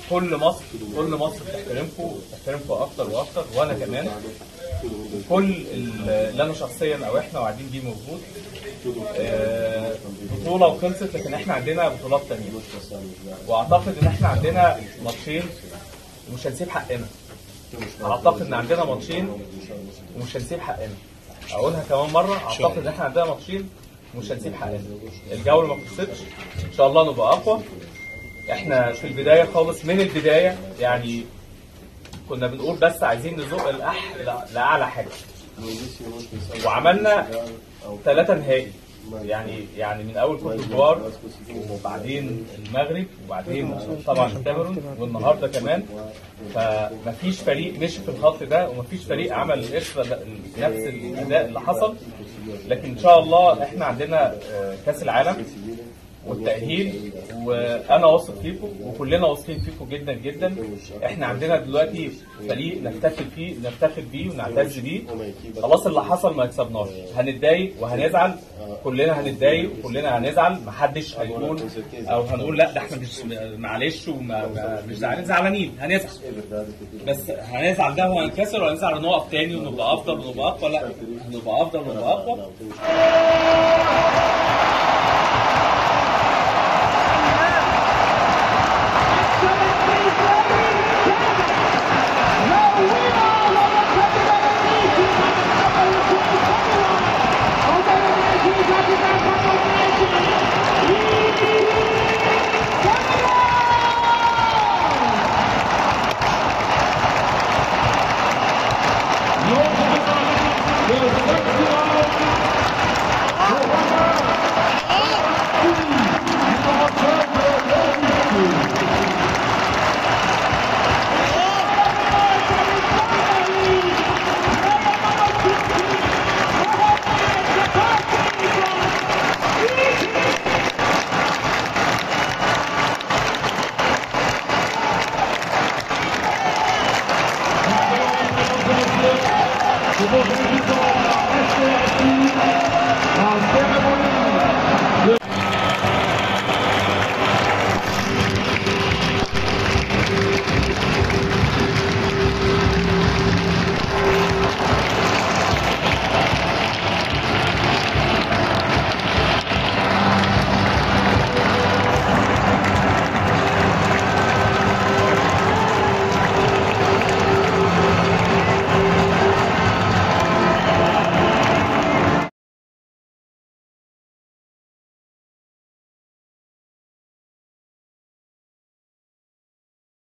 كل مصر كل مصر بتحترمكم وبتحترمكم اكتر واكتر وانا كمان كل اللي انا شخصيا او احنا وقاعدين بيه موجود آه، بطوله وخلصت لكن احنا عندنا بطولات تانية واعتقد ان احنا عندنا ماتشين ومش هنسيب حقنا اعتقد ان عندنا ماتشين ومش هنسيب حقنا اقولها كمان مره اعتقد ان احنا عندنا ماتشين ومش هنسيب حقنا الجوله ما خلصتش ان شاء الله نبقى اقوى احنا في البدايه خالص من البدايه يعني كنا بنقول بس عايزين نزق الأح ل- لاعلى حاجه وعملنا ثلاثه نهائي يعني يعني من اول كوت ديفوار وبعدين المغرب وبعدين طبعا الكاميرون والنهارده كمان فمفيش فريق مشي في الخط ده ومفيش فريق عمل الإكسترا ده- نفس الاداء اللي حصل لكن ان شاء الله احنا عندنا آه، كاس العالم والتأهيل وأنا واثق فيكم وكلنا واثقين فيكم جدا جدا احنا عندنا دلوقتي فريق نفتخر فيه نفتخر بيه ونعتز بيه خلاص اللي حصل ما يكسبناش هنتضايق وهنزعل كلنا هنتضايق وكلنا هنزعل محدش هيقول او هنقول لا ده احنا مش معلش وما ما- مش زعلانين زعلانين هنزعل بس هنزعل ده وهنكسر وهنزعل ونقف تاني ونبقى افضل ونبقى اقوى لا هنبقى افضل ونبقى اقوى